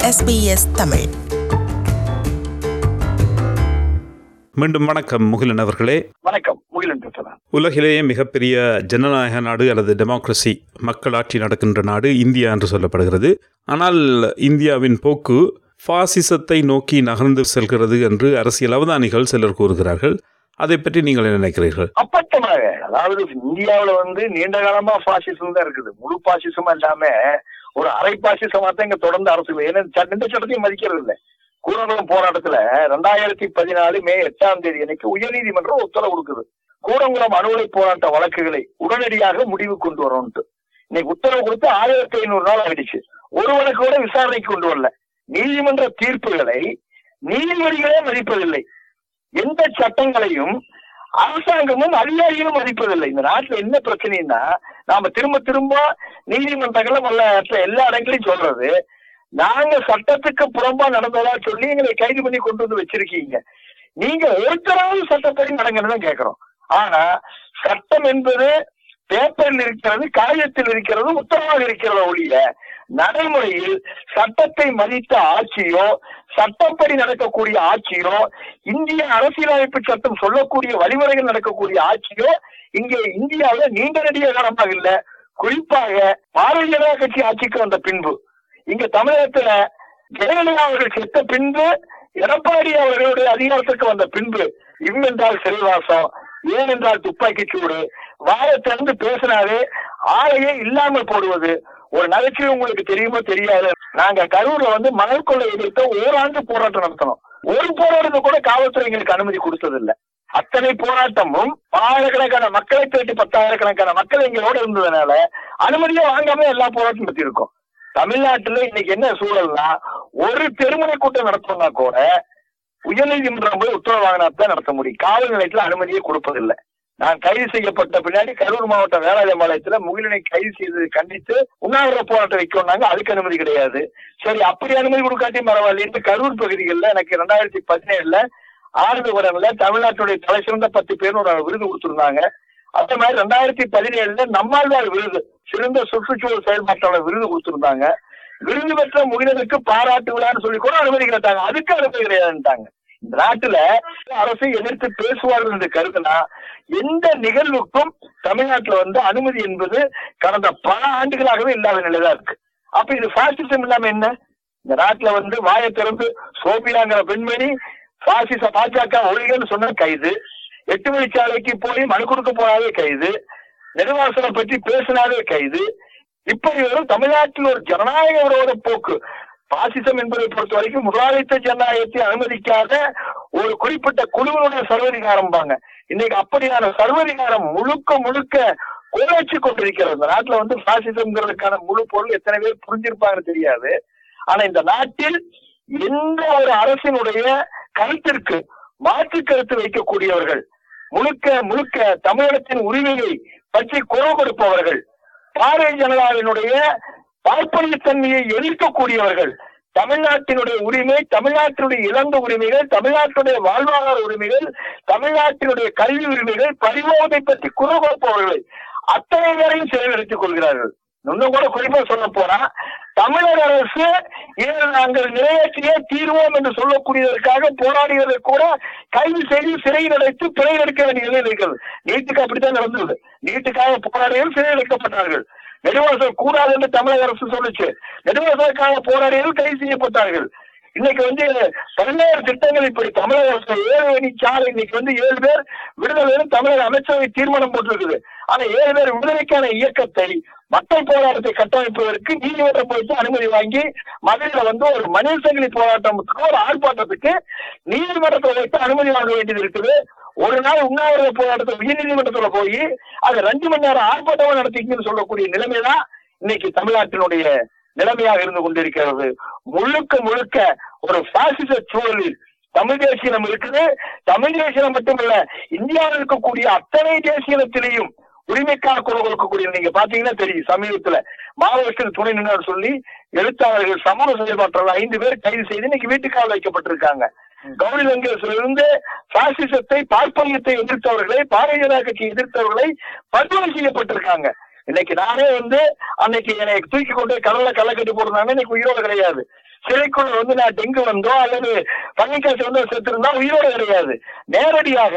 SBS Tamil மீண்டும் வணக்கம் முகிலன் அவர்களே வணக்கம் முகிலன் பேசுறேன் உலகிலேயே மிகப்பெரிய ஜனநாயக நாடு அல்லது டெமோக்ரஸி மக்களாட்சி நடக்கின்ற நாடு இந்தியா என்று சொல்லப்படுகிறது ஆனால் இந்தியாவின் போக்கு பாசிசத்தை நோக்கி நகர்ந்து செல்கிறது என்று அரசியல் அவதானிகள் சிலர் கூறுகிறார்கள் அதை பற்றி நீங்கள் என்ன நினைக்கிறீர்கள் அப்பட்டமாக அதாவது இந்தியாவுல வந்து நீண்ட காலமா பாசிசம் தான் இருக்குது முழு பாசிசமா இல்லாம ஒரு அரை பாசிசமா தான் இங்க தொடர்ந்து அரசு ஏன்னா சட்ட- எந்த சட்டத்தையும் மதிக்கிறது இல்ல கூடங்குளம் போராட்டத்துல ரெண்டாயிரத்தி பதினாலு மே எட்டாம் தேதி அன்னைக்கு உயர்நீதிமன்றம் உத்தரவு கொடுக்குது கூடங்குளம் அணு உலை போராட்ட வழக்குகளை உடனடியாக முடிவு கொண்டு வரணும்ட்டு இன்னைக்கு உத்தரவு கொடுத்து ஆயிரத்தி ஐநூறு நாள் ஆயிடுச்சு ஒரு வழக்கு கூட விசாரணைக்கு கொண்டு வரல நீதிமன்ற தீர்ப்புகளை நீதிபதிகளே மதிப்பதில்லை எந்த சட்டங்களையும் அரசாங்கமும் அதிகாரிகளும் மதிப்பதில்லை இந்த நாட்டுல என்ன பிரச்சனைன்னா நாம திரும்ப திரும்ப நீதிமன்றங்களும் அல்ல மற்ற எல்லா இடங்களையும் சொல்றது நாங்க சட்டத்துக்கு புறம்பா நடந்ததா சொல்லி எங்களை கைது பண்ணி கொண்டு வந்து வச்சிருக்கீங்க நீங்க ஒருத்தராவது சட்டப்படி நடங்கன்னு தான் கேட்கிறோம் ஆனா சட்டம் என்பது பேப்பரில் இருக்கிறது காகிதத்தில் இருக்கிறது உத்தரவாக இருக்கிறத ஒழிய நடைமுறையில் சட்டத்தை மதித்த ஆட்சியோ சட்டப்படி நடக்கக்கூடிய ஆட்சியோ இந்திய அரசியலமைப்பு சட்டம் சொல்லக்கூடிய வழிமுறைகள் நடக்கக்கூடிய ஆட்சியோ இங்கே இந்தியாவில் நீண்ட நெடிய காலமாக இல்ல குறிப்பாக பாரதிய ஜனதா கட்சி ஆட்சிக்கு வந்த பின்பு இங்க தமிழகத்துல ஜெயலலிதா அவர்கள் செத்த பின்பு எடப்பாடி அவர்களுடைய அதிகாரத்துக்கு வந்த பின்பு இம் என்றால் சிறைவாசம் ஏன் என்றால் துப்பாக்கி சூடு வாயை திறந்து பேசினாலே ஆளையே இல்லாமல் போடுவது ஒரு நகைச்சுவை உங்களுக்கு தெரியுமோ தெரியாது நாங்க கரூர்ல வந்து மணல் கொள்ளை எதிர்த்த ஓராண்டு போராட்டம் நடத்தணும் ஒரு போராட்டத்தை கூட காவல்துறை எங்களுக்கு அனுமதி கொடுத்ததில்லை அத்தனை போராட்டமும் ஆயிரக்கணக்கான மக்களை தேடி பத்தாயிரக்கணக்கான மக்கள் எங்களோட இருந்ததுனால அனுமதியே வாங்காம எல்லா போராட்டம் நடத்தி இருக்கோம் தமிழ்நாட்டுல இன்னைக்கு என்ன சூழல்னா ஒரு தெருமுனை கூட்டம் நடத்தணும்னா கூட உயர்நீதிமன்றம் போய் உத்தரவு வாங்கினா தான் நடத்த முடியும் காவல் நிலையத்துல அனுமதியே கொடுப்பதில்லை நான் கைது செய்யப்பட்ட பின்னாடி கரூர் மாவட்ட வேளாளம்பாளையத்துல முகிலனை கைது செய்ததை கண்டித்து உண்ணாவிரத போராட்டம் வைக்கணும்னாங்க அதுக்கு அனுமதி கிடையாது சரி அப்படி அனுமதி கொடுக்காட்டி பரவாயில்லைன்னு கரூர் பகுதிகளில் எனக்கு ரெண்டாயிரத்தி பதினேழுல ஆனந்த வரன்ல தமிழ்நாட்டுடைய தலை சிறந்த பத்து பேர் ஒரு விருது கொடுத்திருந்தாங்க அதே மாதிரி ரெண்டாயிரத்தி பதினேழுல நம்மாழ்வார் விருது சிறந்த சுற்றுச்சூழல் செயல்பாட்டாளர் விருது கொடுத்திருந்தாங்க விருது பெற்ற முகிலனுக்கு பாராட்டு விழான்னு சொல்லி கூட அனுமதி கேட்டாங்க அதுக்கு அனுமதி கிடையாதுன்ட்டாங்க இந்த நாட்டுல அரசை எதிர்த்து பேசுவார்கள் என்று கருதுனா எந்த நிகழ்வுக்கும் தமிழ்நாட்டுல வந்து அனுமதி என்பது கடந்த பல ஆண்டுகளாகவே இல்லாத நிலைதான் இருக்கு அப்ப இது பாசிசம் இல்லாம என்ன இந்த நாட்டுல வந்து வாயை திறந்து சோபியாங்கிற பெண்மணி பாசிச பாஜக ஒழிகன்னு சொன்ன கைது எட்டு வழிச்சாலைக்கு போய் மனு கொடுக்க போனாலே கைது நெடுவாசனை பற்றி பேசினாலே கைது இப்படி ஒரு தமிழ்நாட்டில் ஒரு ஜனநாயக விரோத போக்கு பாசிசம் என்பதை பொறுத்த வரைக்கும் முதலாளித்த ஜனநாயகத்தை அனுமதிக்காத ஒரு குறிப்பிட்ட குழுவினுடைய சர்வதிகாரம் பாங்க இன்னைக்கு அப்படியான சர்வதிகாரம் முழுக்க முழுக்க கோலாச்சு கொண்டிருக்கிறது இந்த நாட்டுல வந்து பாசிசம்ங்கிறதுக்கான முழு பொருள் எத்தனை பேர் புரிஞ்சிருப்பாங்கன்னு தெரியாது ஆனா இந்த நாட்டில் எந்த ஒரு அரசினுடைய கருத்திற்கு மாற்று கருத்து வைக்கக்கூடியவர்கள் முழுக்க முழுக்க தமிழகத்தின் உரிமையை பற்றி குரல் கொடுப்பவர்கள் பாரதிய ஜனதாவினுடைய பார்ப்பனியத்தன்மையை எதிர்க்கக்கூடியவர்கள் தமிழ்நாட்டினுடைய உரிமை தமிழ்நாட்டினுடைய இழந்த உரிமைகள் தமிழ்நாட்டுடைய வாழ்வாதார உரிமைகள் தமிழ்நாட்டினுடைய கல்வி உரிமைகள் பறிபோவதை பற்றி குரல் கொடுப்பவர்களை அத்தனை பேரையும் சிறையில் எடுத்துக் கொள்கிறார்கள் இன்னும் கூட குறிப்பா சொல்ல போனா தமிழக அரசு இதை நாங்கள் நிறைவேற்றியே தீர்வோம் என்று சொல்லக்கூடியதற்காக போராடியதை கூட கைது செய்து சிறையில் அடைத்து பிழை எடுக்க வேண்டிய நிலை இருக்கிறது நீட்டுக்கு அப்படித்தான் நடந்தது நீட்டுக்காக போராடியவர்கள் சிறையில் அடைக்கப்பட்டார்கள் நெடுவாசல் கூடாது என்று தமிழக அரசு சொல்லுச்சு நெடுவாசலுக்காக போராடியவர்கள் கைது செய்யப்பட்டார்கள் இன்னைக்கு வந்து பல்வேறு திட்டங்கள் இப்படி தமிழக அரசு ஏழு வழி சாலை இன்னைக்கு வந்து ஏழு பேர் விடுதலை தமிழக அமைச்சரவை தீர்மானம் போட்டிருக்குது ஆனா ஏழு பேர் விடுதலைக்கான இயக்கத்தை மக்கள் போராட்டத்தை கட்டமைப்பதற்கு நீதிமன்றம் போயிட்டு அனுமதி வாங்கி மதுரையில வந்து ஒரு மனித சங்கிலி போராட்டத்துக்கு ஒரு ஆர்ப்பாட்டத்துக்கு நீதிமன்றத்தில் வைத்து அனுமதி வாங்க வேண்டியது இருக்குது ஒரு நாள் உண்ணாவிரத போராட்டத்தை உயர் நீதிமன்றத்துல போய் அது ரெண்டு மணி நேரம் ஆர்ப்பாட்டமா நடத்திக்கணும்னு சொல்லக்கூடிய நிலைமைதான் இன்னைக்கு தமிழ்நாட்டினுடைய நிலைமையாக இருந்து கொண்டிருக்கிறது முழுக்க முழுக்க ஒரு பாசிச சூழலில் தமிழ் தேசியம் இருக்குது தமிழ் தேசியம் மட்டுமல்ல இந்தியாவில் இருக்கக்கூடிய அத்தனை தேசியத்திலையும் உரிமைக்காக குரல் கொடுக்கக்கூடிய நீங்க பாத்தீங்கன்னா தெரியும் சமீபத்துல மாவோயிஸ்டுக்கு துணை நின்று சொல்லி எழுத்தாளர்கள் சமூக செயல்பாட்டாளர் ஐந்து பேர் கைது செய்து இன்னைக்கு வீட்டுக்காவல் வைக்கப்பட்டிருக்காங்க கௌரி லங்கேஸ்ல இருந்து பாசிசத்தை பார்ப்பனியத்தை எதிர்த்தவர்களை பாரதிய ஜனதா கட்சி எதிர்த்தவர்களை படுகொலை செய்யப்பட்டிருக்காங்க இன்னைக்கு நானே வந்து அன்னைக்கு என்னை தூக்கி கொண்டு கடல்ல கள்ள கட்டி போட்டிருந்தாங்க இன்னைக்கு உயிரோட கிடையாது சிறைக்குள்ள வந்து நான் டெங்கு வந்தோ அல்லது பன்னிக்காசு வந்தோ செத்துருந்தா உயிரோடு கிடையாது நேரடியாக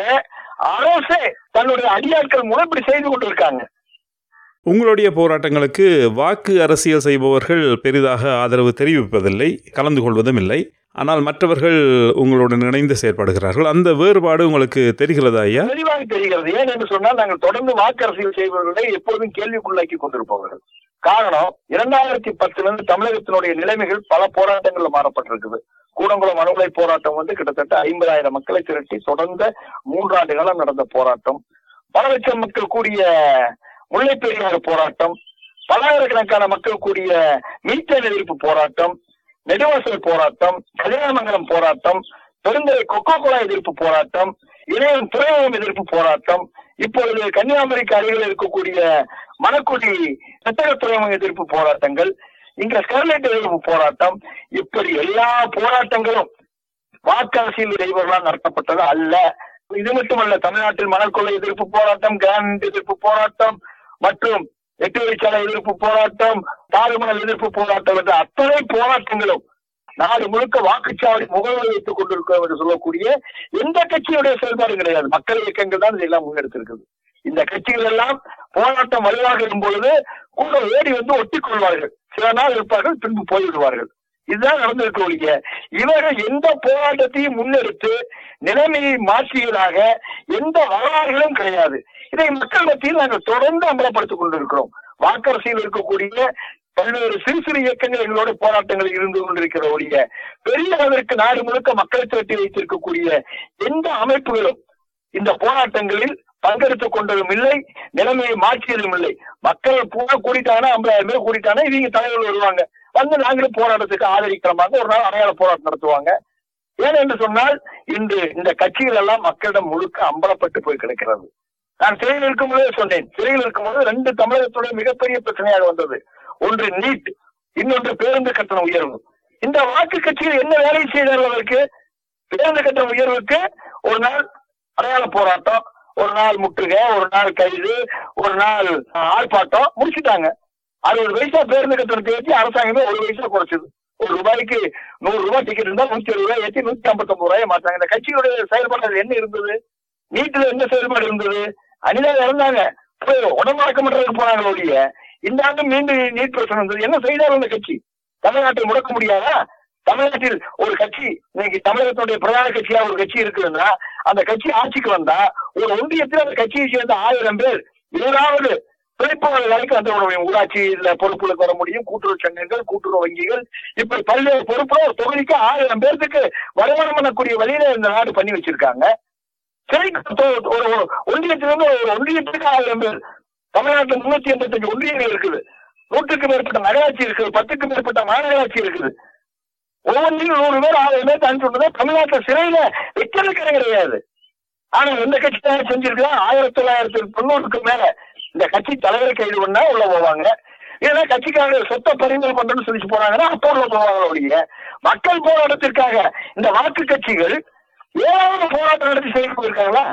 அரசே தன்னுடைய அடியாட்கள் மூலம் இப்படி செய்து கொண்டிருக்காங்க உங்களுடைய போராட்டங்களுக்கு வாக்கு அரசியல் செய்பவர்கள் பெரிதாக ஆதரவு தெரிவிப்பதில்லை கலந்து கொள்வதும் இல்லை ஆனால் மற்றவர்கள் உங்களுடன் இணைந்து செயற்படுகிறார்கள் அந்த வேறுபாடு உங்களுக்கு தெரிகிறதா ஐயா தெளிவாக தெரிகிறது ஏன் என்று சொன்னால் நாங்கள் தொடர்ந்து வாக்கு அரசியல் செய்பவர்களை எப்போதும் கேள்விக்குள்ளாக்கி கொண்டிருப்பவர்கள் காரணம் இரண்டாயிரத்தி பத்துல இருந்து தமிழகத்தினுடைய நிலைமைகள் பல போராட்டங்கள்ல மாறப்பட்டிருக்குது கூடங்குளம் அணுகுலை போராட்டம் வந்து கிட்டத்தட்ட ஐம்பதாயிரம் மக்களை திரட்டி தொடர்ந்த மூன்றாண்டு காலம் நடந்த போராட்டம் பல லட்சம் மக்கள் கூடிய முல்லை பெரியாறு போராட்டம் பல்லாயிரக்கணக்கான மக்கள் கூடிய மீத்தேன் எதிர்ப்பு போராட்டம் நெடுவாசல் போராட்டம் கல்யாணமங்கலம் போராட்டம் பெருந்தரை கொக்கோ கோலா எதிர்ப்பு போராட்டம் இணையம் துறைமுகம் எதிர்ப்பு போராட்டம் இப்பொழுது கன்னியாகுமரிக்கு அருகில் இருக்கக்கூடிய மணக்குடி பெத்தக துறைமுக எதிர்ப்பு போராட்டங்கள் இங்க ஸ்கர்லைட் எதிர்ப்பு போராட்டம் இப்படி எல்லா போராட்டங்களும் வாக்கரசியல் இடைவர்களால் நடத்தப்பட்டது அல்ல இது மட்டுமல்ல தமிழ்நாட்டில் மணல் கொள்ளை எதிர்ப்பு போராட்டம் கிராண்ட் எதிர்ப்பு போராட்டம் மற்றும் எட்டு வழிச்சாலை எதிர்ப்பு போராட்டம் தாழ்மணல் எதிர்ப்பு போராட்டம் என்ற அத்தனை போராட்டங்களும் நாடு முழுக்க வாக்குச்சாவடி முகவரி வைத்துக் கொண்டிருக்கிறோம் என்று சொல்லக்கூடிய எந்த கட்சியுடைய செயல்பாடும் கிடையாது மக்கள் இயக்கங்கள் தான் இதெல்லாம் முன்னெடுத்திருக்குது இந்த கட்சிகள் எல்லாம் போராட்டம் வலுவாக இருக்கும் பொழுது கூட ஓடி வந்து ஒட்டிக் கொள்வார்கள் சில நாள் இருப்பார்கள் பின்பு போய்விடுவார்கள் இதுதான் நடந்திருக்க ஒழிய இவர்கள் எந்த போராட்டத்தையும் முன்னெடுத்து நிலைமையை மாற்றியதாக எந்த வரலாறுகளும் கிடையாது இதை மக்கள் மத்தியில் நாங்கள் தொடர்ந்து அமலப்படுத்திக் கொண்டிருக்கிறோம் வாக்கரசியில் இருக்கக்கூடிய பல்வேறு சிறு சிறு இயக்கங்கள் எங்களோட போராட்டங்கள் இருந்து கொண்டிருக்கிற ஒழிய பெரிய அளவிற்கு நாடு முழுக்க மக்களை திரட்டி வைத்திருக்கக்கூடிய எந்த அமைப்புகளும் இந்த போராட்டங்களில் பங்கெடுத்துக் கொண்டதும் இல்லை நிலைமையை மாற்றியதும் இல்லை மக்கள் பூரா கூடிட்டாங்கன்னா ஐம்பதாயிரம் பேர் கூடிட்டாங்கன்னா இவங்க தலைவர்கள் வருவாங்க வந்து நாங்களும் போராட்டத்துக்கு ஆதரிக்கிறமாக ஒரு நாள் அடையாள போராட்டம் நடத்துவாங்க ஏன் என்று சொன்னால் இன்று இந்த கட்சிகள் எல்லாம் மக்களிடம் முழுக்க அம்பலப்பட்டு போய் கிடக்கிறது நான் சிறையில் இருக்கும்போதே சொன்னேன் சிறையில் இருக்கும்போது ரெண்டு தமிழகத்துடைய மிகப்பெரிய பிரச்சனையாக வந்தது ஒன்று நீட் இன்னொன்று பேருந்து கட்டண உயர்வு இந்த வாக்கு கட்சிகள் என்ன வேலை செய்தார்கள் அதற்கு பேருந்து கட்டண உயர்வுக்கு ஒரு நாள் அடையாள போராட்டம் ஒரு நாள் முற்றுகை ஒரு நாள் கைது ஒரு நாள் ஆர்ப்பாட்டம் முடிச்சுட்டாங்க அறுபது பைசா பேருந்து கட்டணத்தை ஏற்றி அரசாங்கமே ஒரு பைசா குறைச்சது ஒரு ரூபாய்க்கு நூறு ரூபாய் டிக்கெட் இருந்தா நூத்தி அறுபது ரூபாய் ஏற்றி நூத்தி ஐம்பத்தி ஒன்பது ரூபாய் மாத்தாங்க இந்த கட்சியுடைய செயல்பாடு என்ன இருந்தது நீட்டுல என்ன செயல்பாடு இருந்தது அனிதாக இருந்தாங்க போய் உடம்பாக்கம் பண்றதுக்கு போனாங்க ஒழிய இந்த ஆண்டு மீண்டும் நீட் பிரச்சனை இருந்தது என்ன செய்தார் அந்த கட்சி தமிழ்நாட்டை முடக்க முடியாதா தமிழ்நாட்டில் ஒரு கட்சி இன்னைக்கு தமிழகத்துடைய பிரதான கட்சியா ஒரு கட்சி இருக்குதுன்னா அந்த கட்சி ஆட்சிக்கு வந்தா ஒரு ஒன்றியத்தில் அந்த கட்சியை சேர்ந்த ஆயிரம் பேர் ஏதாவது விழிப்புணர்வு வேலைக்கு வந்து முடியும் ஊராட்சியில பொறுப்புகளுக்கு வர முடியும் கூட்டுறவு சங்கங்கள் கூட்டுறவு வங்கிகள் இப்படி பல்வேறு பொறுப்புல ஒரு தொகுதிக்கு ஆயிரம் பேர்த்துக்கு வருமானம் பண்ணக்கூடிய வழியில இந்த நாடு பண்ணி வச்சிருக்காங்க சரி ஒரு ஒன்றியத்திலிருந்து ஒரு ஒன்றியத்துக்கு ஆயிரம் பேர் தமிழ்நாட்டில் முன்னூத்தி எண்பத்தஞ்சு ஒன்றியங்கள் இருக்குது நூற்றுக்கு மேற்பட்ட நகராட்சி இருக்குது பத்துக்கு மேற்பட்ட மாநகராட்சி இருக்குது ஒவ்வொன்றையும் நூறு பேர் ஆயிரம் பேர் அனுப்பிச்சுட்டு தமிழ்நாட்டில் சிறையில வைக்கிறதுக்கு கிடையாது ஆனா எந்த கட்சி தான் செஞ்சிருக்கா ஆயிரத்தி தொள்ளாயிரத்தி தொண்ணூறுக்கு மேல இந்த கட்சி தலைவரை கைது பண்ணா உள்ள போவாங்க ஏன்னா கட்சிக்காரங்க சொத்தை பறிமுதல் பண்றேன்னு சொல்லிட்டு போனாங்கன்னா அப்போ உள்ள போவாங்க ஒழிய மக்கள் போராட்டத்திற்காக இந்த வாக்கு கட்சிகள் ஏதாவது போராட்டம் நடத்தி செய்து போயிருக்காங்களா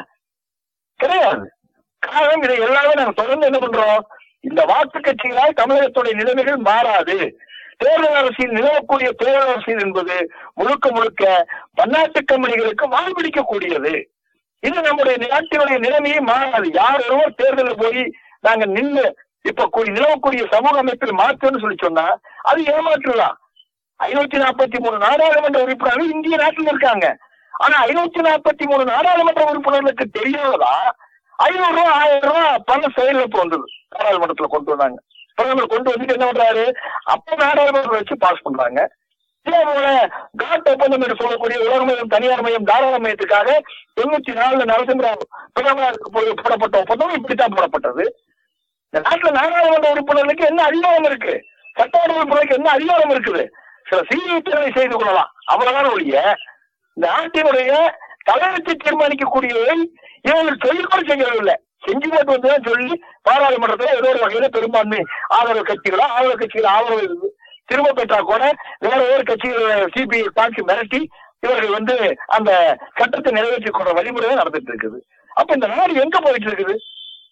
கிடையாது காரணம் இதை எல்லாமே நாங்க தொடர்ந்து என்ன பண்றோம் இந்த வாக்கு கட்சிகளால் தமிழகத்துடைய நிலைமைகள் மாறாது தேர்தல் அரசியல் நிலவக்கூடிய தேர்தல் அரசியல் என்பது முழுக்க முழுக்க பன்னாட்டு கம்பெனிகளுக்கு வாழ்பிடிக்கக்கூடியது இது நம்முடைய நாட்டினுடைய நிலைமையே மாறாது யார் ஒருவர் தேர்தலில் போய் நாங்க நின்று இப்ப கூடி நிலவக்கூடிய சமூக அமைப்பில் மாற்றம்னு சொல்லி சொன்னா அது ஏமாற்றலாம் ஐநூத்தி நாற்பத்தி மூணு நாடாளுமன்ற உறுப்பினர்கள் இந்திய நாட்டில் இருக்காங்க ஆனா ஐநூத்தி நாற்பத்தி மூணு நாடாளுமன்ற உறுப்பினர்களுக்கு தெரியாததா ஐநூறு ரூபா ஆயிரம் ரூபாய் பண செயலிழப்பு வந்தது நாடாளுமன்றத்துல கொண்டு வந்தாங்க பிரதமர் கொண்டு வந்துட்டு என்ன பண்றாரு அப்ப நாடாளுமன்றம் வச்சு பாஸ் பண்றாங்க இதே போல காட் ஒப்பந்தம் என்று சொல்லக்கூடிய உலக மையம் தனியார் மையம் தாராள மையத்துக்காக தொண்ணூத்தி நாலுல நரசிம்மராவ் பிரதமருக்கு போய் போடப்பட்ட ஒப்பந்தம் இப்படித்தான் போடப்பட்டது இந்த நாட்டுல நாடாளுமன்ற உறுப்பினர்களுக்கு என்ன அதிகாரம் இருக்கு சட்டமன்ற உறுப்பினருக்கு என்ன அதிகாரம் இருக்குது சில சீர்திருத்தங்களை செய்து கொள்ளலாம் அவ்வளவுதான் ஒழிய இந்த நாட்டினுடைய தலையத்தை தீர்மானிக்கக்கூடியவை இவர்கள் சொல்லிக்கூட செய்யறதில்லை செஞ்சு போட்டு வந்து சொல்லி பாராளுமன்றத்துல ஏதோ ஒரு வகையில பெரும்பான்மை ஆதரவு கட்சிகளோ ஆதரவு கட்சிகள் ஆதரவு இருக்கு திரும்ப பெற்றா கூட வேற ஒரு கட்சிகள் சிபிஐ தாக்கி மிரட்டி இவர்கள் வந்து அந்த சட்டத்தை நிறைவேற்றிக் கொண்ட வழிமுறை நடந்துட்டு இருக்குது அப்ப இந்த நாடு எங்க போயிட்டு இருக்குது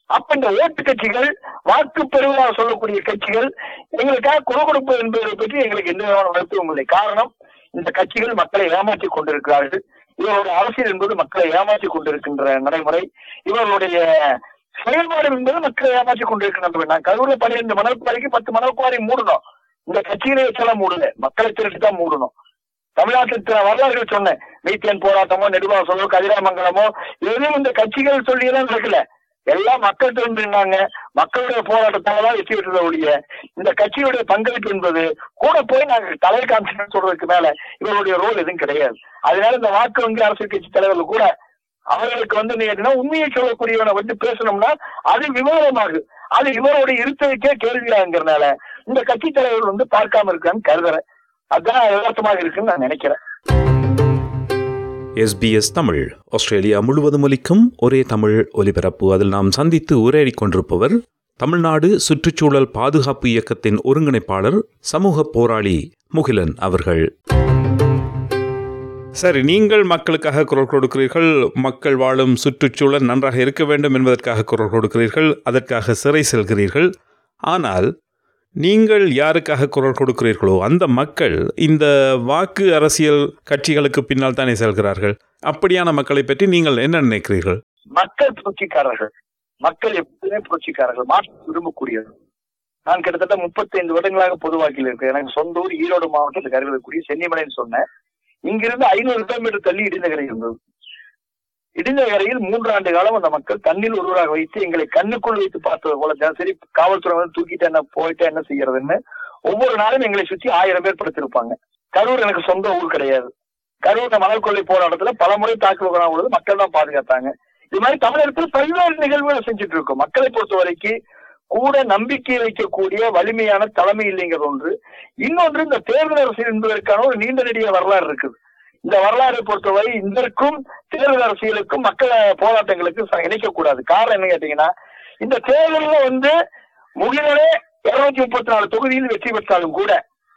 அப்ப இந்த ஓட்டு கட்சிகள் வாக்கு பெறுவதாக சொல்லக்கூடிய கட்சிகள் எங்களுக்காக குரல் கொடுப்பது என்பதை பற்றி எங்களுக்கு எந்த விதமான வருத்தமும் இல்லை காரணம் இந்த கட்சிகள் மக்களை ஏமாற்றிக் கொண்டிருக்கிறார்கள் இவர்களுடைய அரசியல் என்பது மக்களை ஏமாற்றிக் கொண்டிருக்கின்ற நடைமுறை இவர்களுடைய செயல்பாடு என்பது மக்களை ஏமாற்றிக் கொண்டிருக்கின்ற நான் கரூர்ல பன்னிரெண்டு மணல் குவாரிக்கு பத்து மணல் குவாரி மூடணும் இந்த கட்சிகளை வச்செல்லாம் மூடல மக்களை திரட்டி தான் மூடணும் தமிழ்நாட்டில் வரலாறுகள் சொன்னேன் மீத்தேன் போராட்டமோ நெடுவாசலோ கதிராமங்கலமோ எதுவும் இந்த கட்சிகள் சொல்லி எல்லாம் நடக்கல எல்லாம் மக்கள் திரண்டிருந்தாங்க மக்களுடைய போராட்டத்தால தான் வெற்றி பெற்றதை ஒழிய இந்த கட்சியுடைய பங்களிப்பு என்பது கூட போய் நாங்க தலை காமிச்சு சொல்றதுக்கு மேல இவருடைய ரோல் எதுவும் கிடையாது அதனால இந்த வாக்கு வங்கி அரசியல் கட்சி தலைவர்கள் கூட அவர்களுக்கு வந்து நீங்க உண்மையை சொல்லக்கூடியவனை வந்து பேசணும்னா அது விவாதமாகு அது இவருடைய இருத்ததுக்கே கேள்வியாங்கிறனால இந்த கட்சி தலைவர்கள் வந்து பார்க்காம இருக்கான்னு கருதுறேன் அதுதான் யதார்த்தமாக இருக்குன்னு நான் நினைக்கிறேன் எஸ்பிஎஸ் தமிழ் ஆஸ்திரேலியா முழுவதும் ஒலிக்கும் ஒரே தமிழ் ஒலிபரப்பு அதில் நாம் சந்தித்து உரையாடி கொண்டிருப்பவர் தமிழ்நாடு சுற்றுச்சூழல் பாதுகாப்பு இயக்கத்தின் ஒருங்கிணைப்பாளர் சமூக போராளி முகிலன் அவர்கள் சரி நீங்கள் மக்களுக்காக குரல் கொடுக்கிறீர்கள் மக்கள் வாழும் சுற்றுச்சூழல் நன்றாக இருக்க வேண்டும் என்பதற்காக குரல் கொடுக்கிறீர்கள் அதற்காக சிறை செல்கிறீர்கள் ஆனால் நீங்கள் யாருக்காக குரல் கொடுக்கிறீர்களோ அந்த மக்கள் இந்த வாக்கு அரசியல் கட்சிகளுக்கு பின்னால் தானே செல்கிறார்கள் அப்படியான மக்களை பற்றி நீங்கள் என்ன நினைக்கிறீர்கள் மக்கள் புரட்சிக்காரர்கள் மக்கள் எப்பவுமே புரட்சிக்காரர்கள் மாற்றம் விரும்பக்கூடியவர்கள் நான் கிட்டத்தட்ட முப்பத்தைந்து வருடங்களாக பொதுவாக்கில் இருக்கேன் எனக்கு சொந்த ஊர் ஈரோடு மாவட்டத்துக்கு அருகில் சென்னிமலைன்னு சொன்னேன் இங்கிருந்து ஐநூறு கிலோமீட்டர் தள்ளி இடிந்தகரை இருந்தது இடிந்தகரையில் மூன்று ஆண்டு காலம் அந்த மக்கள் தண்ணில் ஒருவராக வைத்து எங்களை கண்ணுக்குள் வைத்து பார்த்தது போல தினசரி காவல்துறை வந்து தூக்கிட்டு என்ன போயிட்டு என்ன செய்யறதுன்னு ஒவ்வொரு நாளும் எங்களை சுற்றி ஆயிரம் பேர் படுத்திருப்பாங்க கரூர் எனக்கு சொந்த ஊர் கிடையாது கரூர் மணல் கொள்ளை போராட்டத்துல பல முறை தாக்குதல் பொழுது மக்கள் தான் பாதுகாத்தாங்க இது மாதிரி தமிழகத்தில் பல்வேறு நிகழ்வுகளை செஞ்சுட்டு இருக்கோம் மக்களை பொறுத்த வரைக்கும் கூட நம்பிக்கை வைக்கக்கூடிய வலிமையான தலைமை இல்லைங்கிறது ஒன்று இன்னொன்று இந்த தேர்தல் அரசியல் என்பதற்கான ஒரு நீண்ட நெடிய வரலாறு இருக்குது இந்த வரலாறை பொறுத்தவரை இதற்கும் தேர்தல் அரசியலுக்கும் மக்கள் போராட்டங்களுக்கும் இணைக்கக்கூடாது காரணம் என்ன கேட்டீங்கன்னா இந்த தேர்தலில் வந்து முகிலே இருநூத்தி முப்பத்தி நாலு தொகுதியில் வெற்றி பெற்றாலும் கூட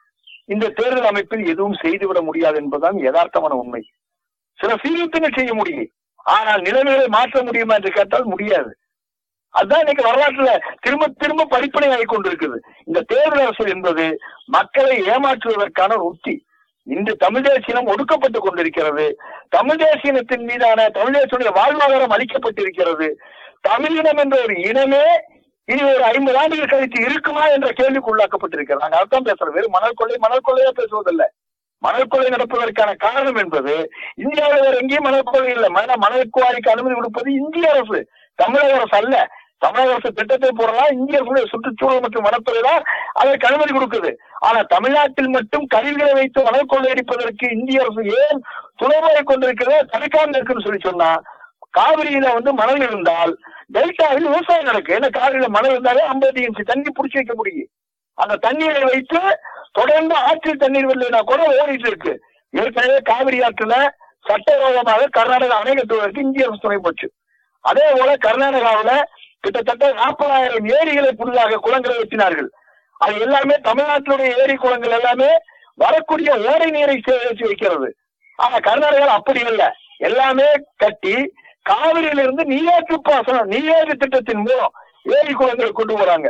இந்த தேர்தல் அமைப்பில் எதுவும் செய்துவிட முடியாது என்பதுதான் யதார்த்தமான உண்மை சில சீர்திருத்தங்கள் செய்ய முடியும் ஆனால் நிலைமைகளை மாற்ற முடியுமா என்று கேட்டால் முடியாது அதுதான் இன்னைக்கு வரலாற்றுல திரும்ப திரும்ப படிப்பனை ஆகி கொண்டிருக்குது இந்த தேர்தல் அரசியல் என்பது மக்களை ஏமாற்றுவதற்கான ஒரு உத்தி இன்று தமிழ் தேசியம் ஒடுக்கப்பட்டு கொண்டிருக்கிறது தமிழ் தேசியத்தின் மீதான தமிழ் தேசிய வாழ்வாதாரம் அளிக்கப்பட்டிருக்கிறது தமிழினம் என்ற ஒரு இனமே இனி ஒரு ஐம்பது ஆண்டுகள் கழித்து இருக்குமா என்ற கேள்விக்கு உள்ளாக்கப்பட்டிருக்கிறது நாங்க அர்த்தம் பேசுறோம் வெறும் மணல் கொள்ளை மணல் கொள்ளையா பேசுவதில்லை மணல் கொள்ளை நடப்பதற்கான காரணம் என்பது இந்தியாவில் வேற எங்கேயும் மணல் கொள்ளை இல்லை மன மணல் குவாரிக்கு அனுமதி கொடுப்பது இந்திய அரசு தமிழக அரசு அல்ல தமிழக அரசு திட்டத்தை போடலாம் இந்திய அரசுடைய சுற்றுச்சூழல் மற்றும் வனத்துறை தான் அதற்கு அனுமதி கொடுக்குது ஆனா தமிழ்நாட்டில் மட்டும் கருவிகளை வைத்து மணல் கொள்ளையடிப்பதற்கு இந்திய அரசு ஏன் துணைமுறை கொண்டிருக்கிறத தடுக்காமல் இருக்குன்னு சொல்லி சொன்னா காவிரியில வந்து மணல் இருந்தால் டெல்டாவில் விவசாயம் நடக்கும் ஏன்னா காவிரியில மணல் இருந்தாலே ஐம்பது இன்ச்சு தண்ணி பிடிச்சி வைக்க முடியும் அந்த தண்ணீரை வைத்து தொடர்ந்து ஆற்றில் தண்ணீர் வரலைன்னா கூட ஓடிட்டு இருக்கு ஏற்கனவே காவிரி ஆற்றுல சட்டவிரோதமாக கர்நாடகா அணை கட்டுவதற்கு இந்திய அரசு துணை போச்சு அதே போல கர்நாடகாவில கிட்டத்தட்ட நாற்பதாயிரம் ஏரிகளை புதிதாக குளங்களை வெட்டினார்கள் அது எல்லாமே தமிழ்நாட்டினுடைய ஏரி குளங்கள் எல்லாமே வரக்கூடிய ஓடை நீரை சேகரித்து வைக்கிறது ஆனா கர்நாடகாவில் அப்படி இல்லை எல்லாமே கட்டி காவிரியிலிருந்து நீராற்று பாசனம் நீராற்று திட்டத்தின் மூலம் ஏரி குளங்களை கொண்டு வராங்க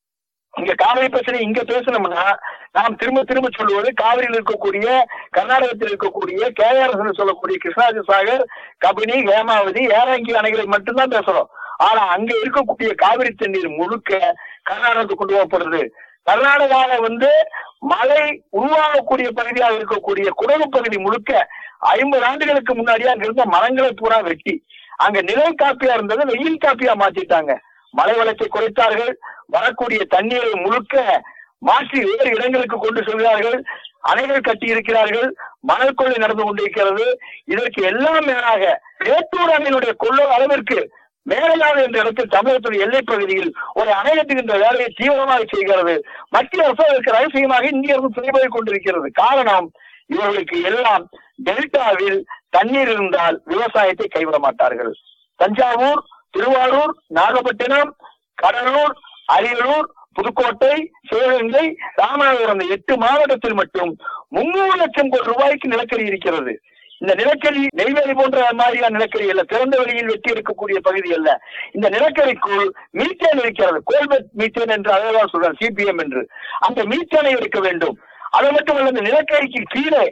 இங்க காவிரி பிரச்சனை இங்க பேசணும்னா நாம் திரும்ப திரும்ப சொல்லுவது காவிரியில் இருக்கக்கூடிய கர்நாடகத்தில் இருக்கக்கூடிய கேஆர்எஸ் சொல்லக்கூடிய கிருஷ்ணாஜி சாகர் கபினி ஹேமாவதி ஏராங்கி அணைகளை மட்டும்தான் பேசுறோம் ஆனா அங்க இருக்கக்கூடிய காவிரி தண்ணீர் முழுக்க கர்நாடகத்துக்கு கொண்டு போகப்படுது கர்நாடகாவில வந்து மழை உருவாகக்கூடிய பகுதியாக இருக்கக்கூடிய குடகு பகுதி முழுக்க ஐம்பது ஆண்டுகளுக்கு முன்னாடி அங்க இருந்த மரங்களை பூரா வெட்டி அங்க நிலை காப்பியா இருந்ததை வெயில் காப்பியா மாத்திட்டாங்க மழை வளத்தை குறைத்தார்கள் வரக்கூடிய தண்ணீரை முழுக்க மாற்றி வேறு இடங்களுக்கு கொண்டு செல்கிறார்கள் அணைகள் கட்டி இருக்கிறார்கள் மணல் கொள்ளை நடந்து கொண்டிருக்கிறது இதற்கு எல்லாம் மேலாக மேட்டூர் அணையினுடைய கொள்ளல் அளவிற்கு மேலையாறு என்ற இடத்தில் தமிழகத்துடைய எல்லை பகுதியில் ஒரு அணை கட்டுகின்ற வேலையை தீவிரமாக செய்கிறது மத்திய அரசு அதற்கு ரகசியமாக இந்திய அரசு துணைபோய் கொண்டிருக்கிறது காரணம் இவர்களுக்கு எல்லாம் டெல்டாவில் தண்ணீர் இருந்தால் விவசாயத்தை கைவிட மாட்டார்கள் தஞ்சாவூர் திருவாரூர் நாகப்பட்டினம் கடலூர் அரியலூர் புதுக்கோட்டை சிவகங்கை ராமநாதபுரம் இந்த எட்டு மாவட்டத்தில் மட்டும் முன்னூறு லட்சம் கோடி ரூபாய்க்கு நிலக்கரி இருக்கிறது இந்த நிலக்கரி நெய்வேலி போன்ற மாதிரியான நிலக்கரி அல்ல திறந்த வெளியில் வெட்டி இருக்கக்கூடிய பகுதி அல்ல இந்த நிலக்கரிக்குள் மீத்தேன் இருக்கிறது கோல்பெட் மீத்தேன் என்று அதான் சொல்றாங்க சிபிஎம் என்று அந்த மீத்தேனை எடுக்க வேண்டும் அது மட்டுமல்ல இந்த நிலக்கரிக்கு கீழே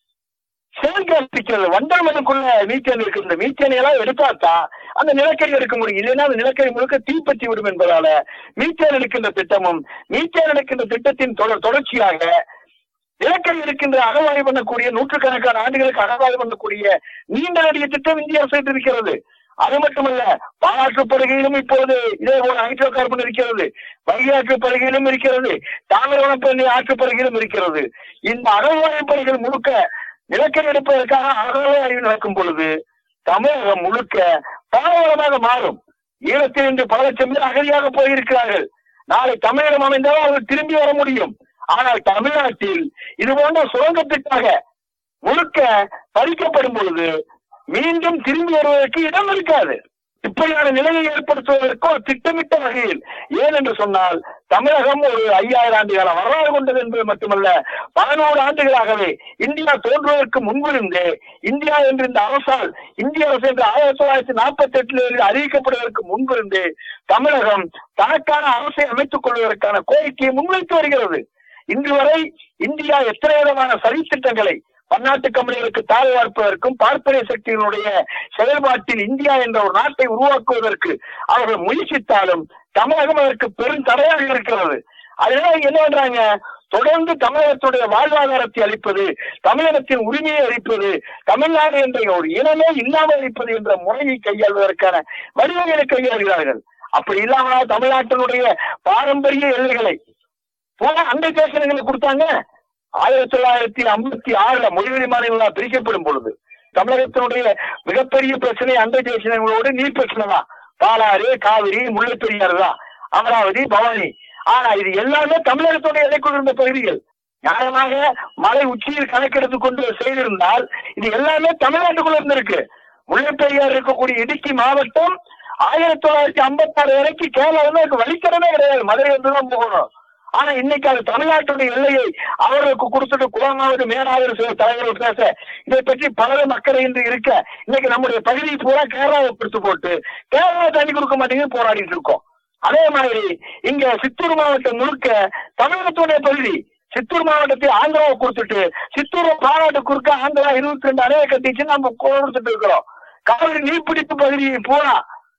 செயல்கால் இருக்கிறது வண்டமனுக்குள்ள மீத்தேன் இருக்கு இந்த மீத்தேனை எல்லாம் எடுத்தாத்தான் அந்த நிலக்கரி எடுக்க முடியும் இல்லைன்னா அந்த நிலக்கரி முழுக்க தீப்பற்றி விடும் என்பதால மீத்தேன் எடுக்கின்ற திட்டமும் மீத்தேன் எடுக்கின்ற திட்டத்தின் தொடர் தொடர்ச்சியாக நிலக்கரி இருக்கின்ற அகழ்வாய்வு பண்ணக்கூடிய நூற்றுக்கணக்கான ஆண்டுகளுக்கு அகழ்வாய்வு பண்ணக்கூடிய நீண்ட நடிக திட்டம் இந்திய அரசு இருக்கிறது அது மட்டுமல்ல பாலாற்று படுகையிலும் இப்போது இதே போல ஹைட்ரோ கார்பன் இருக்கிறது வைகாற்று படுகையிலும் இருக்கிறது தாமிரவனப்பள்ளி ஆற்று படுகையிலும் இருக்கிறது இந்த அகழ்வாய்வு பணிகள் முழுக்க நிலக்கரி எடுப்பதற்காக அகழ்வாய்வு நடக்கும் பொழுது தமிழகம் முழுக்க பாலைவனமாக மாறும் ஈழத்தில் இன்று பல லட்சம் பேர் அகதியாக போயிருக்கிறார்கள் நாளை தமிழகம் அமைந்தால் அவர்கள் திரும்பி வர முடியும் ஆனால் தமிழ்நாட்டில் இது போன்ற சுரங்கத்திற்காக முழுக்க பறிக்கப்படும் பொழுது மீண்டும் திரும்பி வருவதற்கு இடம் இருக்காது இப்படியான நிலையை ஏற்படுத்துவதற்கு ஒரு திட்டமிட்ட வகையில் ஏன் என்று சொன்னால் தமிழகம் ஒரு ஐயாயிரம் ஆண்டு கால வரலாறு கொண்டது என்பது மட்டுமல்ல பதினோரு ஆண்டுகளாகவே இந்தியா தோன்றுவதற்கு முன்பிருந்தே இந்தியா என்ற இந்த அரசால் இந்திய அரசு என்று ஆயிரத்தி தொள்ளாயிரத்தி நாற்பத்தி எட்டில் அறிவிக்கப்படுவதற்கு முன்பிருந்தே தமிழகம் தனக்கான அரசை அமைத்துக் கொள்வதற்கான கோரிக்கையை முன்வைத்து வருகிறது இன்று வரை இந்தியா எத்தனை விதமான சதித்திட்டங்களை பன்னாட்டு கம்பெனிகளுக்கு தாழ் பார்ப்பதற்கும் பார்ப்பனை சக்திகளுடைய செயல்பாட்டில் இந்தியா என்ற ஒரு நாட்டை உருவாக்குவதற்கு அவர்கள் முயற்சித்தாலும் தமிழகம் அதற்கு பெரும் தடையாக இருக்கிறது அதனால என்ன பண்றாங்க தொடர்ந்து தமிழகத்துடைய வாழ்வாதாரத்தை அளிப்பது தமிழகத்தின் உரிமையை அளிப்பது தமிழ்நாடு என்ற ஒரு இனமே இல்லாமல் இருப்பது என்ற முறையை கையாள்வதற்கான வழிவகைகளை கையாளுகிறார்கள் அப்படி இல்லாமல் தமிழ்நாட்டினுடைய பாரம்பரிய எல்லைகளை போன அண்டை தேசங்களை கொடுத்தாங்க ஆயிரத்தி தொள்ளாயிரத்தி ஐம்பத்தி ஆறுல மொழிவெளி மாநிலங்களா பிரிக்கப்படும் பொழுது தமிழகத்தினுடைய மிகப்பெரிய பிரச்சனை அண்டை தேசங்களோடு நீர் பிரச்சனை தான் பாலாறு காவிரி முல்லை பெரியாறு தான் அமராவதி பவானி ஆனா இது எல்லாமே தமிழகத்துடைய எல்லைக்குள் இருந்த பகுதிகள் நியாயமாக மலை உச்சியில் கணக்கெடுத்து கொண்டு செய்திருந்தால் இது எல்லாமே தமிழ்நாட்டுக்குள்ள இருந்திருக்கு முல்லை பெரியாறு இருக்கக்கூடிய இடுக்கி மாவட்டம் ஆயிரத்தி தொள்ளாயிரத்தி ஐம்பத்தி ஆறு வரைக்கும் கேரளாவில் வழித்தடமே கிடையாது மதுரை வந்து தான் போகணும் ஆனா இன்னைக்கு அது தமிழ்நாட்டுடைய எல்லையை அவர்களுக்கு கொடுத்துட்டு குளமாவது மேலாவது சில தலைவர்கள் பேச இதை பற்றி பலரும் அக்கறை இன்று இருக்க இன்னைக்கு நம்முடைய பகுதியை பூரா கேரளாவை கொடுத்து போட்டு கேரளா தண்ணி கொடுக்க மாட்டேங்குது போராடிட்டு இருக்கோம் அதே மாதிரி இங்க சித்தூர் மாவட்டம் முழுக்க தமிழகத்துடைய பகுதி சித்தூர் மாவட்டத்தை ஆந்திராவை கொடுத்துட்டு சித்தூர் பாராட்டு குறுக்க ஆந்திரா இருபத்தி ரெண்டு அணையை கட்டிச்சு நம்ம கொடுத்துட்டு இருக்கிறோம் காவிரி நீர்பிடிப்பு பகுதியை பூரா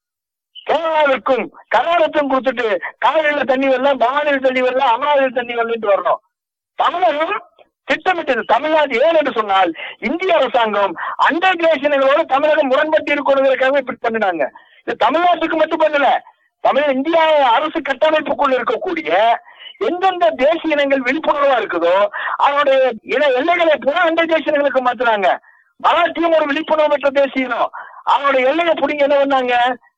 கேரளாவிற்கும் கர்நாடகத்துக்கும் கொடுத்துட்டு காவிரியில தண்ணி வரலாம் பவானியில் தண்ணி வரலாம் அமராவதியில் தண்ணி வரலன்ட்டு வரணும் தமிழகம் திட்டமிட்டது தமிழ்நாடு ஏன் என்று சொன்னால் இந்திய அரசாங்கம் அண்டர் கிரேஷன்களோடு தமிழகம் முரண்பட்டு இருக்கணுங்கிறதுக்காக இப்படி பண்ணினாங்க இது தமிழ்நாட்டுக்கு மட்டும் பண்ணல தமிழ் இந்தியா அரசு கட்டமைப்புக்குள் இருக்கக்கூடிய எந்தெந்த தேசிய இனங்கள் விழிப்புணர்வா இருக்குதோ அதனுடைய இன எல்லைகளை பூரா அண்டர் தேசிய இனங்களுக்கு மாத்துறாங்க மராட்டியம் ஒரு விழிப்புணர்வு பெற்ற தேசிய இனம் அவனுடைய எல்லையை பிடிங்க என்ன பண்ணாங்க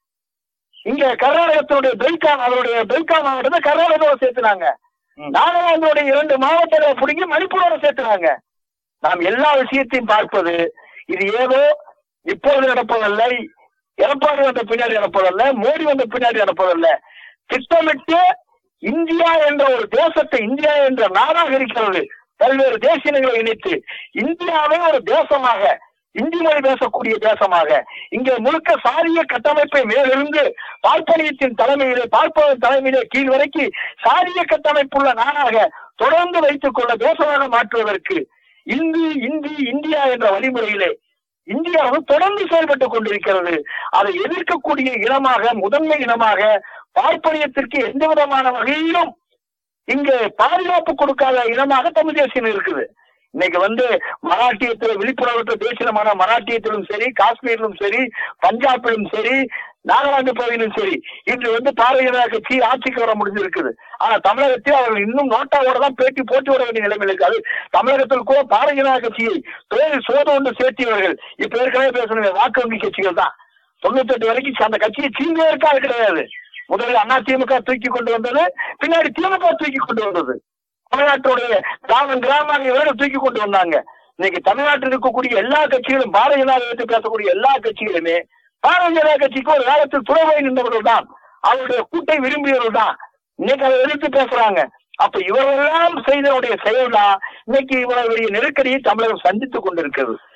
இங்க கர்நாடகத்தினுடைய பெல்கான் அவருடைய பெல்கான் மாவட்டத்தை கர்நாடகாவோட சேர்த்துனாங்க நாகாலாந்துடைய இரண்டு மாவட்டங்களை பிடிங்கி மணிப்பூரோட சேர்த்துனாங்க நாம் எல்லா விஷயத்தையும் பார்ப்பது இது ஏதோ இப்போது நடப்பதல்ல எடப்பாடி வந்த பின்னாடி நடப்பதல்ல மோடி வந்த பின்னாடி நடப்பதல்ல திட்டமிட்டு இந்தியா என்ற ஒரு தேசத்தை இந்தியா என்ற நாடாக இருக்கிறது பல்வேறு தேசியங்களை இணைத்து இந்தியாவை ஒரு தேசமாக இந்தி மொழி பேசக்கூடிய தேசமாக இங்கே முழுக்க சாதிய கட்டமைப்பை மேலிருந்து பார்ப்பனியத்தின் தலைமையிலே பார்ப்பதன் தலைமையிலே கீழ் வரைக்கும் சாதிய கட்டமைப்புள்ள நாடாக தொடர்ந்து வைத்துக் கொள்ள தேசமாக மாற்றுவதற்கு இந்தி இந்தி இந்தியா என்ற வழிமுறையிலே இந்தியாவும் தொடர்ந்து செயல்பட்டுக் கொண்டிருக்கிறது அதை எதிர்க்கக்கூடிய இனமாக முதன்மை இனமாக பார்ப்பனியத்திற்கு எந்த விதமான வகையிலும் இங்கு பாதுகாப்பு கொடுக்காத இனமாக தமிழ் தேசியம் இருக்குது இன்னைக்கு வந்து மராட்டியத்தில் விழிப்புணர்வற்ற தேசியமான மராட்டியத்திலும் சரி காஷ்மீரிலும் சரி பஞ்சாபிலும் சரி நாகாலாந்து பகுதியிலும் சரி இன்று வந்து பாரதிய ஜனதா கட்சி ஆட்சிக்கு வர முடிஞ்சிருக்குது ஆனா தமிழகத்தில் அவர்கள் இன்னும் நோட்டாவோட தான் பேட்டி போட்டி விட வேண்டிய நிலைமை இருக்கு அது தமிழகத்தில் கூட பாரதிய ஜனதா கட்சியை தொழில் சோத ஒன்று சேர்த்தியவர்கள் இப்ப ஏற்கனவே பேசணும் வாக்கு வங்கி கட்சிகள் தான் தொண்ணூத்தி எட்டு வரைக்கும் அந்த கட்சியை சீங்குவதற்காக கிடையாது முதலில் அண்ணா திமுக தூக்கி கொண்டு வந்தது பின்னாடி திமுக தூக்கி கொண்டு வந்தது தமிழ்நாட்டுடைய கிராமம் கிராமம் இவர்கள் தூக்கி கொண்டு வந்தாங்க இன்னைக்கு தமிழ்நாட்டில் இருக்கக்கூடிய எல்லா கட்சிகளும் பாரதிய ஜனதா கட்சி பேசக்கூடிய எல்லா கட்சிகளுமே பாரதிய ஜனதா கட்சிக்கு ஒரு காலத்தில் துறைவாய் நின்றவர்கள் தான் அவருடைய கூட்டை விரும்பியவர்கள் தான் இன்னைக்கு அதை எதிர்த்து பேசுறாங்க அப்ப இவரெல்லாம் செய்தவருடைய செயல் தான் இன்னைக்கு இவ்வளவு பெரிய நெருக்கடியை தமிழகம் சந்தித்துக் கொண்டிருக்கிறது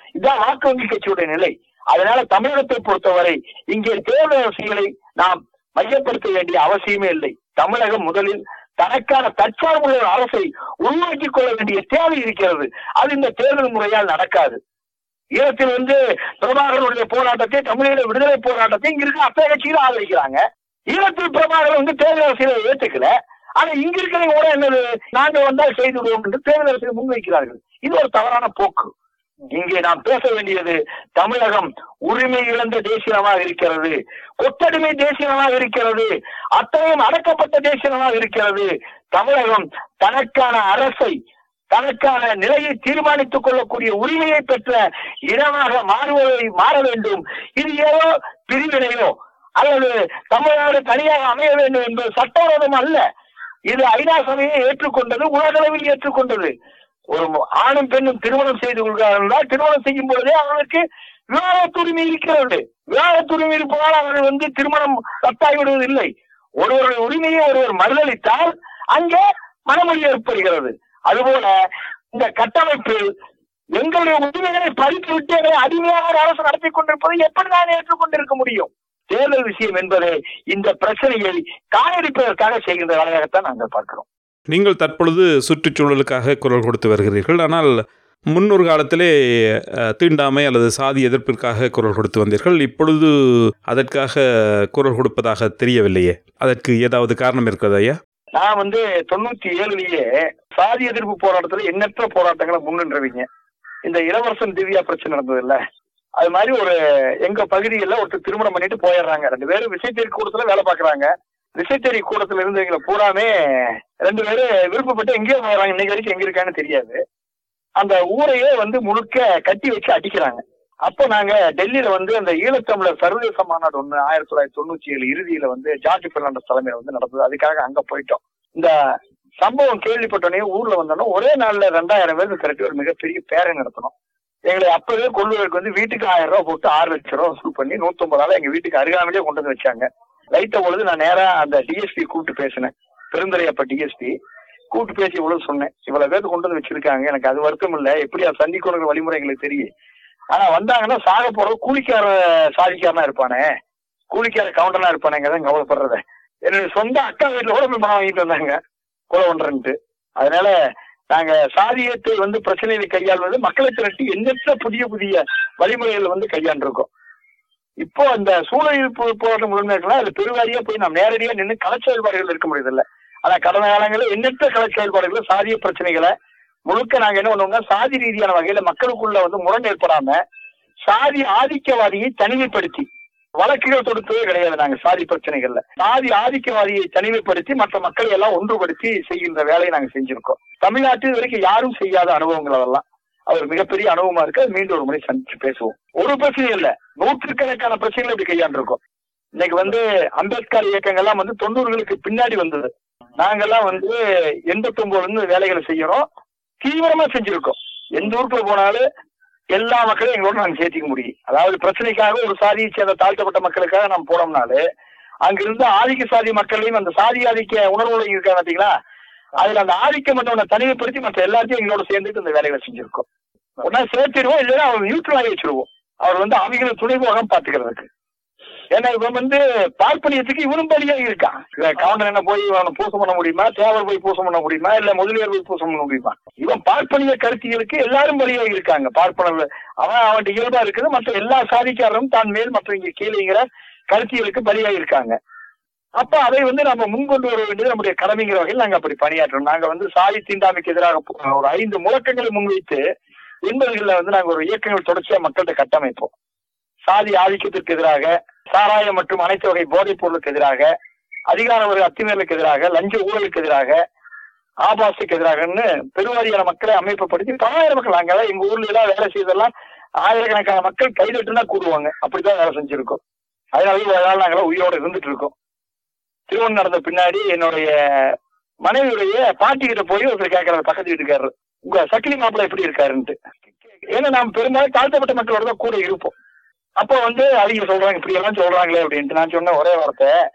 இதுதான் வாக்கு வங்கி கட்சியுடைய நிலை அதனால தமிழகத்தை பொறுத்தவரை இங்கே தேர்தல் அரசியலை நாம் மையப்படுத்த வேண்டிய அவசியமே இல்லை தமிழகம் முதலில் தனக்கான தற்சார்புள்ள ஒரு அரசை உருவாக்கிக் கொள்ள வேண்டிய தேவை இருக்கிறது அது இந்த தேர்தல் முறையால் நடக்காது ஈழத்தில் வந்து பிரபாகரனுடைய போராட்டத்தை தமிழீழ விடுதலை போராட்டத்தை இங்க இருக்க அத்தனை கட்சிகளும் ஆதரிக்கிறாங்க ஈழத்தில் பிரபாகரன் வந்து தேர்தல் அரசியலை ஏற்றுக்கல ஆனா இங்க இருக்கிறவங்க கூட என்னது நாங்க வந்தால் செய்து விடுவோம் என்று தேர்தல் அரசியலை முன்வைக்கிறார்கள் இது ஒரு தவறான போக்கு இங்கே நாம் பேச வேண்டியது தமிழகம் உரிமை இழந்த தேசியமாக இருக்கிறது கொத்தடிமை தேசியமாக இருக்கிறது அத்தனையும் அடக்கப்பட்ட தேசியமாக இருக்கிறது தமிழகம் தனக்கான அரசை தனக்கான நிலையை தீர்மானித்துக் கொள்ளக்கூடிய உரிமையை பெற்ற இடமாக மாறுவதை மாற வேண்டும் இது ஏதோ பிரிவினையோ அல்லது தமிழ்நாடு தனியாக அமைய வேண்டும் என்பது சட்டவிரோதம் அல்ல இது ஐநா சபையை ஏற்றுக்கொண்டது உலகளவில் ஏற்றுக்கொண்டது ஒரு ஆணும் பெண்ணும் திருமணம் செய்து கொள்கிறார்கள் திருமணம் செய்யும் பொழுதே அவர்களுக்கு விவாதத்துரிமை இருக்கிறது விவாதத்துரிமை இருப்பதால் அவர்கள் வந்து திருமணம் ரத்தாகிவிடுவது இல்லை ஒருவருடைய உரிமையை ஒருவர் மறுதளித்தால் அங்கே மனமொழி ஏற்படுகிறது அதுபோல இந்த கட்டமைப்பில் எங்களுடைய உரிமைகளை பறித்து விட்டு எங்களை அடிமையாக ஒரு அரசு நடத்தி கொண்டிருப்பதை எப்படி நான் ஏற்றுக்கொண்டிருக்க முடியும் தேர்தல் விஷயம் என்பது இந்த பிரச்சனையை காயடிப்பதற்காக செய்கின்ற வேலையாகத்தான் நாங்கள் பார்க்கிறோம் நீங்கள் தற்பொழுது சுற்றுச்சூழலுக்காக குரல் கொடுத்து வருகிறீர்கள் ஆனால் முன்னொரு காலத்திலே அஹ், தீண்டாமை அல்லது சாதி எதிர்ப்பிற்காக குரல் கொடுத்து வந்தீர்கள் இப்பொழுது அதற்காக குரல் கொடுப்பதாக தெரியவில்லையே அதற்கு ஏதாவது காரணம் இருக்கிறது ஐயா நான் வந்து தொண்ணூத்தி ஏழுலயே சாதி எதிர்ப்பு போராட்டத்துல எண்ணற்ற போராட்டங்களை முன்னின்றவீங்க இந்த இளவரசன் திவ்யா பிரச்சனை நடந்தது இல்ல அது மாதிரி ஒரு எங்க பகுதியில் ஒருத்தர் திருமணம் பண்ணிட்டு போயிடுறாங்க ரெண்டு பேரும் விசைத்தறி கூடத்துல வேலை பாக்குறாங்க விசைத்தறி கூடத்துல இருந்தவங்களை பூராமே ரெண்டு பேரும் விருப்பப்பட்டு எங்கேயோ போயிடுறாங்க இன்னைக்கு வரைக்கும் எங்க இருக்கான்னு தெரியாது அந்த ஊரையே வந்து முழுக்க கட்டி வச்சு அடிக்கிறாங்க அப்போ நாங்க டெல்லியில வந்து அந்த ஈழத்தமிழர் சர்வதேச மாநாடு ஒண்ணு ஆயிரத்தி தொள்ளாயிரத்தி தொண்ணூத்தி ஏழு இறுதியில வந்து ஜார்ஜ் பெர்னாண்டஸ் தலைமையில வந்து நடந்தது அதுக்காக அங்க போயிட்டோம் இந்த சம்பவம் கேள்விப்பட்டோடனே ஊர்ல வந்தோன்னா ஒரே நாள்ல ரெண்டாயிரம் பேருக்கு திரட்டி ஒரு மிகப்பெரிய பேரை நடத்தணும் எங்களை அப்பவே கொள்ளுவதற்கு வந்து வீட்டுக்கு ஆயிரம் ரூபாய் போட்டு ஆறு லட்சம் ரூபாய் வசூல் பண்ணி நூத்தம்பது நாள் எங்க வீட்டுக்கு அருகாமலே கொண்டு வந்து வச்சாங்க லைட்ட பொழுது நான் நேரா அந்த டிஎஸ்பி கூப்பிட்டு பேசினேன் பெருந்துறையப்ப டிஎஸ்பி கூப்பிட்டு பேசி இவ்வளவு சொன்னேன் இவ்வளவு பேருக்கு கொண்டு வந்து வச்சிருக்காங்க எனக்கு அது வருத்தம் இல்ல எப்படி அதை சந்திக்கணுங்கிற வழிமுறை எங்களுக்கு தெரியும் ஆனா வந்தாங்கன்னா சாக போறது கூலிக்கார சாதிக்காரனா இருப்பானே கூலிக்கார கவுண்டனா இருப்பானேங்க தான் கவலைப்படுறத என்னுடைய சொந்த அக்கா வீட்டுல கூட போய் பணம் வாங்கிட்டு வந்தாங்க கொலை ஒன்றன்ட்டு அதனால நாங்க சாதியத்தை வந்து பிரச்சனைகளை கையாள்வது மக்களை திரட்டி எண்ணற்ற புதிய புதிய வழிமுறைகளை வந்து கையாண்டிருக்கோம் இப்போ அந்த சூழல் போ- போராட்டம் முதன்மைக்கலாம் அது பெருவாரியா போய் நாம் நேரடியா நின்று கள செயல்பாடுகள் இருக்க முடியதில்லை ஆனா கடந்த காலங்களில் எண்ணற்ற கள செயல்பாடுகள் சாதிய பிரச்சனைகளை முழுக்க நாங்க என்ன பண்ணுவோம்னா சாதி ரீதியான வகையில மக்களுக்குள்ள வந்து முரண் ஏற்படாம சாதி ஆதிக்கவாதியை தனிமைப்படுத்தி வழக்குகள் தொடுத்ததே கிடையாது நாங்க சாதி பிரச்சனைகள்ல சாதி ஆதிக்கவாதியை தனிமைப்படுத்தி மற்ற மக்களை எல்லாம் ஒன்றுபடுத்தி செய்கின்ற வேலையை நாங்க செஞ்சிருக்கோம் தமிழ்நாட்டில் இது வரைக்கும் யாரும் செய்யாத அனுபவங்கள் அதெல்லாம் அவர் மிகப்பெரிய அனுபவமா இருக்கு அது மீண்டும் ஒரு முறை சந்திச்சு பேசுவோம் ஒரு பிரச்சனை இல்ல நூற்றுக்கணக்கான பிரச்சனைகள் இப்படி கையாண்டிருக்கோம் இன்னைக்கு வந்து அம்பேத்கர் இயக்கங்கள்லாம் வந்து தொண்ணூறுகளுக்கு பின்னாடி வந்தது நாங்கெல்லாம் வந்து எண்பத்தி ஒன்பதுல இருந்து வேலைகளை செய்யறோம் தீவிரமா செஞ்சிருக்கோம் எந்த ஊருக்குள்ள போனாலும் எல்லா மக்களையும் எங்களோட நாங்க சேர்த்திக்க முடியும் அதாவது பிரச்சனைக்காக ஒரு சாதியை சேர்ந்த தாழ்த்தப்பட்ட மக்களுக்காக நம்ம போனோம்னாலே அங்கிருந்து ஆதிக்க சாதி மக்களையும் அந்த சாதி ஆதிக்க உணர்வுல இருக்காங்க பாத்தீங்களா அதுல அந்த ஆதிக்கம் பண்ணவனை தனிமைப்படுத்தி மற்ற எல்லாத்தையும் எங்களோட சேர்ந்துட்டு இந்த வேலைகளை செஞ்சிருக்கோம் ஒன்னா சேர்த்திடுவோம் இல்லைன்னா அவர் நியூட்ரல் ஆகி வச்சிருவோம் அவர் வந்து அவங்களை துணைமுகம் பாத்துக்கிறதுக்கு ஏன்னா இவன் வந்து பார்ப்பனியத்துக்கு இவனும் பலியா இருக்கான் இவன் கவுண்டர் என்ன போய் அவனை பூசம் பண்ண முடியுமா தேவர் போய் பூசம் பண்ண முடியுமா இல்ல முதலியார் போய் பூசம் பண்ண முடியுமா இவன் பார்ப்பனிய கருத்தியலுக்கு எல்லாரும் பலியா இருக்காங்க பார்ப்பனர் அவன் அவன் இயல்பா இருக்குது மற்ற எல்லா சாதிக்காரரும் தான் மேல் மற்ற இங்க கீழேங்கிற கருத்தியலுக்கு பலியா இருக்காங்க அப்ப அதை வந்து நம்ம முன்கொண்டு வர வேண்டியது நம்முடைய கடமைங்கிற வகையில் நாங்க அப்படி பணியாற்றோம் நாங்க வந்து சாதி தீண்டாமைக்கு எதிராக போ- ஒரு ஐந்து முழக்கங்களை முன்வைத்து எண்பதுகளில் வந்து நாங்க ஒரு இயக்கங்கள் தொடர்ச்சியா மக்கள்கிட்ட கட்டமைப்போம் சாதி ஆதிக்கத்திற்கு எதிராக சாராயம் மற்றும் அனைத்து வகை போதைப் பொருளுக்கு எதிராக அதிகார ஒரு அத்துமீறலுக்கு எதிராக லஞ்ச ஊழலுக்கு எதிராக ஆபாசுக்கு எதிராகன்னு பெருவாரியான மக்களை அமைப்புப்படுத்தி பலாயிரம் மக்கள் நாங்க எங்க ஊர்ல எல்லாம் வேலை செய்தெல்லாம் ஆயிரக்கணக்கான மக்கள் கைதட்டுனா கூடுவாங்க அப்படிதான் வேலை செஞ்சிருக்கோம் அதனால இவ்வளவு நாள் நாங்களாம் உயிரோட இருந்துட்டு இருக்கோம் திருமணம் நடந்த பின்னாடி என்னுடைய மனைவியுடைய பாட்டி கிட்ட போய் ஒருத்தர் கேட்கறாரு பக்கத்து வீட்டுக்காரரு உங்க சக்கிலி மாப்பிள்ளை எப்படி இருக்காருன்ட்டு ஏன்னா நாம் பெரும்பாலும் தாழ்த்தப்பட்ட மக்களோட தான் கூட இருப்போம் அப்போ வந்து அவங்க சொல்றாங்க இப்படி எல்லாம் சொல்றாங்களே அப்படின்ட்டு நான் சொன்ன ஒரே வார்த்தை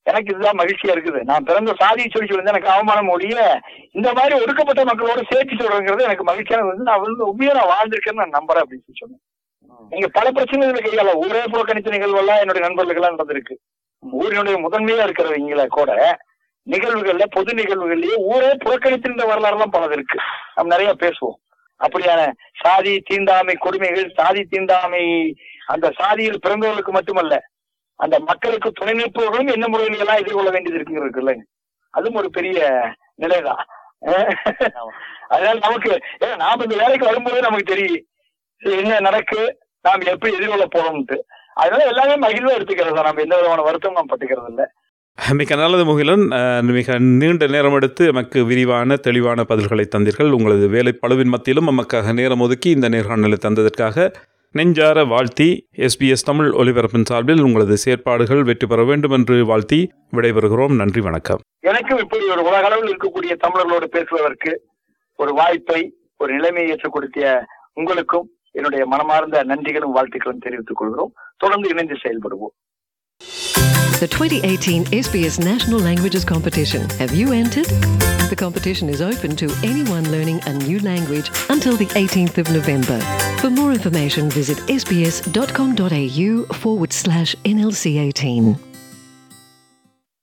எனக்கு இதுதான் மகிழ்ச்சியா இருக்குது நான் பிறந்த சாதியை சொல்லி சொல்லி எனக்கு அவமானம் ஒழிய இந்த மாதிரி ஒடுக்கப்பட்ட மக்களோட சேர்த்து சொல்றேங்கிறது எனக்கு மகிழ்ச்சியான வந்து நான் வந்து உண்மையா நான் வாழ்ந்திருக்கேன்னு நான் நம்புறேன் அப்படின்னு சொல்லி சொன்னேன் நீங்க பல பிரச்சனைகளை கையாள ஊரே புறக்கணித்த நிகழ்வெல்லாம் என்னுடைய நண்பர்களுக்கெல்லாம் நடந்திருக்கு ஊரினுடைய முதன்மையா இருக்கிறவங்கள கூட நிகழ்வுகள்ல பொது நிகழ்வுகள்லயே ஊரே புறக்கணித்திருந்த வரலாறுலாம் பலது இருக்கு நம்ம நிறைய பேசுவோம் அப்படியான சாதி தீண்டாமை கொடுமைகள் சாதி தீண்டாமை அந்த சாதியில் பிறந்தவர்களுக்கு மட்டுமல்ல அந்த மக்களுக்கு துணை நிற்பவர்களும் என்ன முறையில எல்லாம் எதிர்கொள்ள வேண்டியது இருக்குங்க அதுவும் ஒரு பெரிய நிலைதான் அதனால நமக்கு ஏன்னா நாம இந்த வேலைக்கு வரும்போது நமக்கு தெரியும் இது என்ன நடக்கு நாம் எப்படி எதிர்கொள்ள போறோம்ட்டு அதனால எல்லாமே மகிழ்வா எடுத்துக்கிறது தான் நம்ம எந்த விதமான வருத்தம் நாம் பட்டுக்கிறது இல்ல மிக நல்லது முகிலன் அஹ், மிக நீண்ட நேரம் எடுத்து எமக்கு விரிவான தெளிவான பதில்களை தந்தீர்கள் உங்களது வேலை பழுவின் மத்தியிலும் நமக்காக நேரம் ஒதுக்கி இந்த நேர்காணலை தந்ததற்காக நெஞ்சார வாழ்த்தி எஸ்பிஎஸ் தமிழ் ஒலிபரப்பின் சார்பில் உங்களது செயற்பாடுகள் வெற்றி பெற வேண்டும் என்று வாழ்த்தி விடைபெறுகிறோம் நன்றி வணக்கம் எனக்கும் இப்படி ஒரு உலக அளவில் இருக்கக்கூடிய தமிழர்களோடு பேசுவதற்கு ஒரு வாய்ப்பை ஒரு நிலைமையை ஏற்றுக் கொடுத்திய உங்களுக்கும் என்னுடைய மனமார்ந்த நன்றிகளும் வாழ்த்துக்களும் தெரிவித்துக் கொள்கிறோம் தொடர்ந்து இணைந்து செயல்படுவோம் The 2018 SBS National Languages Competition. Have you entered? The competition is open to anyone learning a new language until the 18th of November. For more information, visit sbs.com.au forward slash NLC 18.